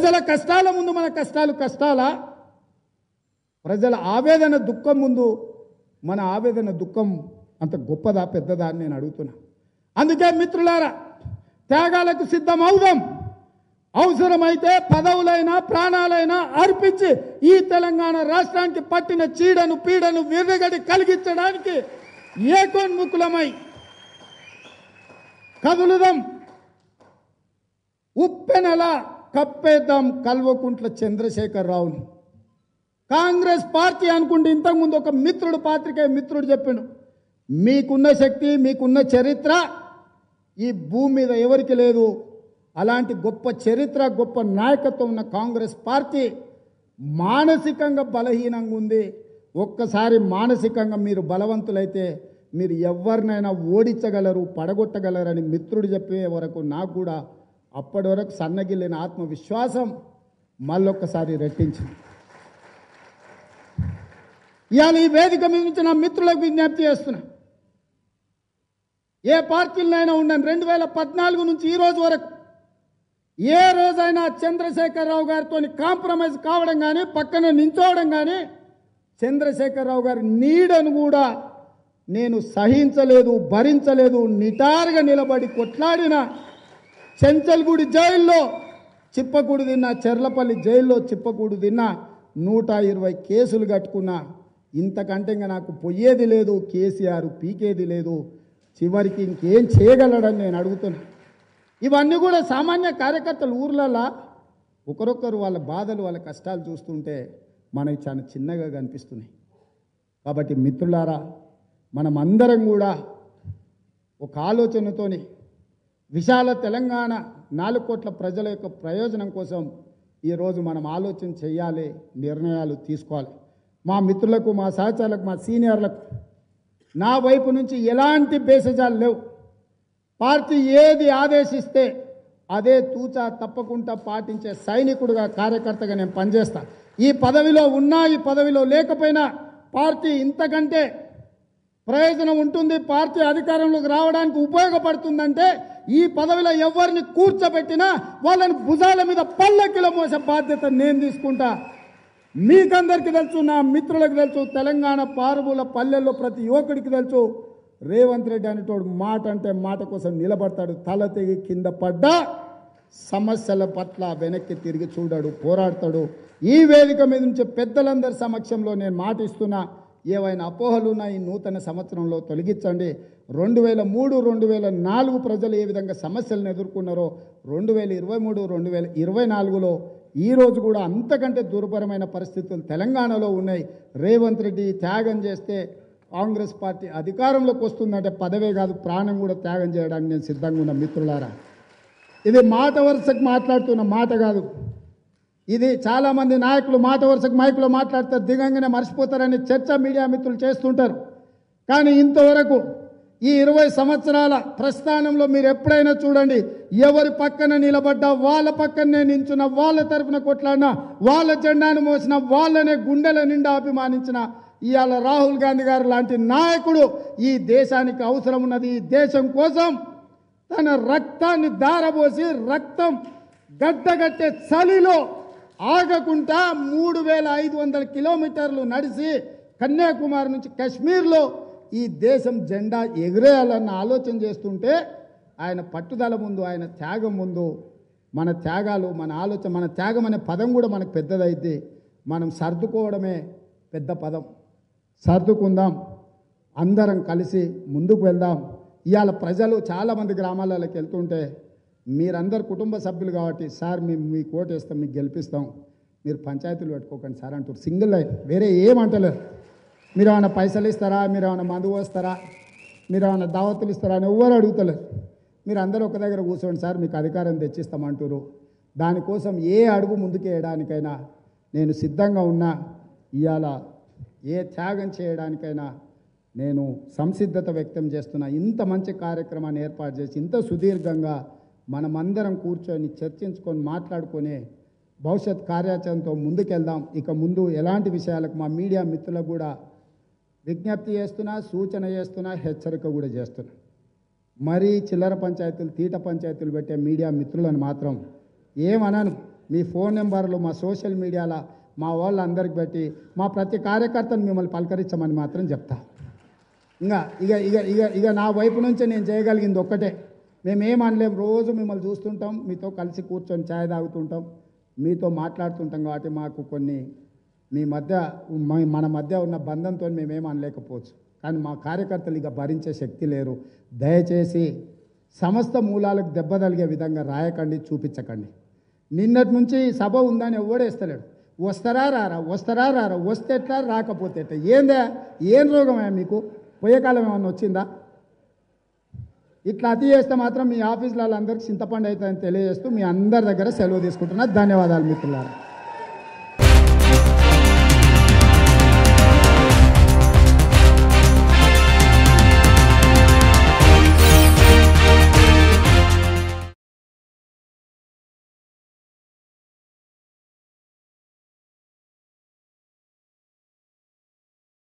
ప్రజల కష్టాల ముందు మన కష్టాలు కష్టాలా ప్రజల ఆవేదన దుఃఖం ముందు మన ఆవేదన దుఃఖం అంత గొప్పదా పెద్దదా అని నేను అడుగుతున్నా అందుకే మిత్రులారా త్యాగాలకు సిద్ధం అవుదాం అవసరమైతే పదవులైనా ప్రాణాలైనా అర్పించి ఈ తెలంగాణ రాష్ట్రానికి పట్టిన చీడను పీడను విర్రగడి కలిగించడానికి ఏకోన్ముఖులమై కదులుదాం ఉప్పెనలా కప్పేద్దాం కల్వకుంట్ల చంద్రశేఖరరావును కాంగ్రెస్ పార్టీ అనుకుంటే ఇంతకుముందు ఒక మిత్రుడు పాత్రికే మిత్రుడు చెప్పిండు మీకున్న శక్తి మీకున్న చరిత్ర ఈ భూమి మీద ఎవరికి లేదు అలాంటి గొప్ప చరిత్ర గొప్ప నాయకత్వం ఉన్న కాంగ్రెస్ పార్టీ మానసికంగా బలహీనంగా ఉంది ఒక్కసారి మానసికంగా మీరు బలవంతులైతే మీరు ఎవరినైనా ఓడించగలరు పడగొట్టగలరని మిత్రుడు చెప్పే వరకు నాకు కూడా అప్పటి వరకు సన్నగిల్లిన ఆత్మవిశ్వాసం మళ్ళొక్కసారి రెట్టించింది ఇవాళ ఈ వేదిక మీద నుంచి నా మిత్రులకు విజ్ఞప్తి చేస్తున్నా ఏ పార్టీలనైనా ఉన్నాను రెండు వేల పద్నాలుగు నుంచి ఈ రోజు వరకు ఏ రోజైనా చంద్రశేఖరరావు గారితో కాంప్రమైజ్ కావడం కానీ పక్కన నించోవడం కానీ చంద్రశేఖరరావు గారి నీడను కూడా నేను సహించలేదు భరించలేదు నిటారుగా నిలబడి కొట్లాడిన చెంచల్గూడి జైల్లో చిప్పకూడు తిన్న చెర్లపల్లి జైల్లో చిప్పకూడు తిన్న నూట ఇరవై కేసులు కట్టుకున్నా ఇంతకంటే ఇంకా నాకు పొయ్యేది లేదు కేసీఆర్ పీకేది లేదు చివరికి ఇంకేం చేయగలడని నేను అడుగుతున్నా ఇవన్నీ కూడా సామాన్య కార్యకర్తలు ఊర్లలో ఒకరొకరు వాళ్ళ బాధలు వాళ్ళ కష్టాలు చూస్తుంటే మనకి చాలా చిన్నగా కనిపిస్తున్నాయి కాబట్టి మిత్రులారా మనం అందరం కూడా ఒక ఆలోచనతోని విశాల తెలంగాణ నాలుగు కోట్ల ప్రజల యొక్క ప్రయోజనం కోసం ఈరోజు మనం ఆలోచన చేయాలి నిర్ణయాలు తీసుకోవాలి మా మిత్రులకు మా సహచరులకు మా సీనియర్లకు నా వైపు నుంచి ఎలాంటి బేసజాలు లేవు పార్టీ ఏది ఆదేశిస్తే అదే తూచా తప్పకుండా పాటించే సైనికుడుగా కార్యకర్తగా నేను పనిచేస్తా ఈ పదవిలో ఉన్నా ఈ పదవిలో లేకపోయినా పార్టీ ఇంతకంటే ప్రయోజనం ఉంటుంది పార్టీ అధికారంలోకి రావడానికి ఉపయోగపడుతుందంటే ఈ పదవిలో ఎవరిని కూర్చోబెట్టినా వాళ్ళని భుజాల మీద పల్లకిలో మోసే బాధ్యత నేను తీసుకుంటా మీకందరికీ తెలుసు నా మిత్రులకు తెలుసు తెలంగాణ పారుబుల పల్లెల్లో ప్రతి యువకుడికి తెలుసు రేవంత్ రెడ్డి అనేటోడు మాట అంటే మాట కోసం నిలబడతాడు తల తెగి కింద పడ్డా సమస్యల పట్ల వెనక్కి తిరిగి చూడాడు పోరాడతాడు ఈ వేదిక మీద నుంచి పెద్దలందరి సమక్షంలో నేను మాట ఇస్తున్నా ఏవైనా అపోహలు ఉన్న ఈ నూతన సంవత్సరంలో తొలగించండి రెండు వేల మూడు రెండు వేల నాలుగు ప్రజలు ఏ విధంగా సమస్యలను ఎదుర్కొన్నారో రెండు వేల ఇరవై మూడు రెండు వేల ఇరవై నాలుగులో ఈ రోజు కూడా అంతకంటే దుర్భరమైన పరిస్థితులు తెలంగాణలో ఉన్నాయి రేవంత్ రెడ్డి త్యాగం చేస్తే కాంగ్రెస్ పార్టీ అధికారంలోకి వస్తుందంటే పదవే కాదు ప్రాణం కూడా త్యాగం చేయడానికి నేను సిద్ధంగా ఉన్న మిత్రులారా ఇది మాట వరుసకు మాట్లాడుతున్న మాట కాదు ఇది చాలామంది నాయకులు మాట వరుసకు మైకులో మాట్లాడతారు దిగంగానే మర్చిపోతారని చర్చ మీడియా మిత్రులు చేస్తుంటారు కానీ ఇంతవరకు ఈ ఇరవై సంవత్సరాల ప్రస్థానంలో మీరు ఎప్పుడైనా చూడండి ఎవరి పక్కన నిలబడ్డా వాళ్ళ పక్కనే నించున్న వాళ్ళ తరపున కొట్లాడినా వాళ్ళ జెండాను మోసిన వాళ్ళనే గుండెల నిండా అభిమానించిన ఇవాళ రాహుల్ గాంధీ గారు లాంటి నాయకుడు ఈ దేశానికి అవసరం ఉన్నది ఈ దేశం కోసం తన రక్తాన్ని దారబోసి రక్తం గడ్డగట్టే చలిలో ఆగకుండా మూడు వేల ఐదు వందల కిలోమీటర్లు నడిచి కన్యాకుమారి నుంచి కశ్మీర్లో ఈ దేశం జెండా ఎగిరేయాలన్న ఆలోచన చేస్తుంటే ఆయన పట్టుదల ముందు ఆయన త్యాగం ముందు మన త్యాగాలు మన ఆలోచన మన త్యాగం అనే పదం కూడా మనకు పెద్దదైతే మనం సర్దుకోవడమే పెద్ద పదం సర్దుకుందాం అందరం కలిసి ముందుకు వెళ్దాం ఇవాళ ప్రజలు చాలామంది గ్రామాలలోకి వెళ్తుంటే మీరందరు కుటుంబ సభ్యులు కాబట్టి సార్ మేము మీ కోట్ వేస్తాం మీకు గెలిపిస్తాం మీరు పంచాయతీలు పెట్టుకోకండి సార్ అంటారు సింగిల్ లైన్ వేరే ఏమంటలేరు మీరు ఏమైనా పైసలు ఇస్తారా మీరు ఏమైనా మందు పోస్తారా మీరు ఏమైనా దావతులు ఇస్తారా అని ఎవ్వరు అడుగుతలేరు మీరు అందరూ ఒక దగ్గర కూర్చోండి సార్ మీకు అధికారం తెచ్చిస్తామంటారు దానికోసం ఏ అడుగు ముందుకు వేయడానికైనా నేను సిద్ధంగా ఉన్నా ఇవాళ ఏ త్యాగం చేయడానికైనా నేను సంసిద్ధత వ్యక్తం చేస్తున్నా ఇంత మంచి కార్యక్రమాన్ని ఏర్పాటు చేసి ఇంత సుదీర్ఘంగా మనమందరం కూర్చొని చర్చించుకొని మాట్లాడుకొని భవిష్యత్ కార్యాచరణతో ముందుకెళ్దాం ఇక ముందు ఎలాంటి విషయాలకు మా మీడియా మిత్రులకు కూడా విజ్ఞప్తి చేస్తున్నా సూచన చేస్తున్నా హెచ్చరిక కూడా చేస్తున్నా మరీ చిల్లర పంచాయతీలు తీట పంచాయతీలు పెట్టే మీడియా మిత్రులను మాత్రం ఏమనను మీ ఫోన్ నెంబర్లు మా సోషల్ మీడియాలో మా వాళ్ళందరికి పెట్టి మా ప్రతి కార్యకర్తను మిమ్మల్ని పలకరించమని మాత్రం చెప్తా ఇంకా ఇక ఇక ఇక ఇక నా వైపు నుంచి నేను చేయగలిగింది ఒక్కటే మేమేం అనలేం రోజు మిమ్మల్ని చూస్తుంటాం మీతో కలిసి కూర్చొని ఛాయ్ తాగుతుంటాం మీతో మాట్లాడుతుంటాం కాబట్టి మాకు కొన్ని మీ మధ్య మ- మన మధ్య ఉన్న బంధంతో మేమేం అనలేకపోవచ్చు కానీ మా కార్యకర్తలు ఇక భరించే శక్తి లేరు దయచేసి సమస్త మూలాలకు దెబ్బ తగిలే విధంగా రాయకండి చూపించకండి నిన్నటి నుంచి సభ ఉందని ఎవడేస్తలేడు వస్తారా రారా వస్తారా రారా వస్తే ఎట్లా రాకపోతే ఎట్లా ఏందా ఏం రోగమే మీకు పోయే కాలం ఏమన్నా వచ్చిందా ఇట్లా అతి చేస్తే మాత్రం మీ ఆఫీసులో వాళ్ళందరికీ చింతపండు అవుతుందని తెలియజేస్తూ మీ అందరి దగ్గర సెలవు తీసుకుంటున్నా ధన్యవాదాలు మిత్రులారా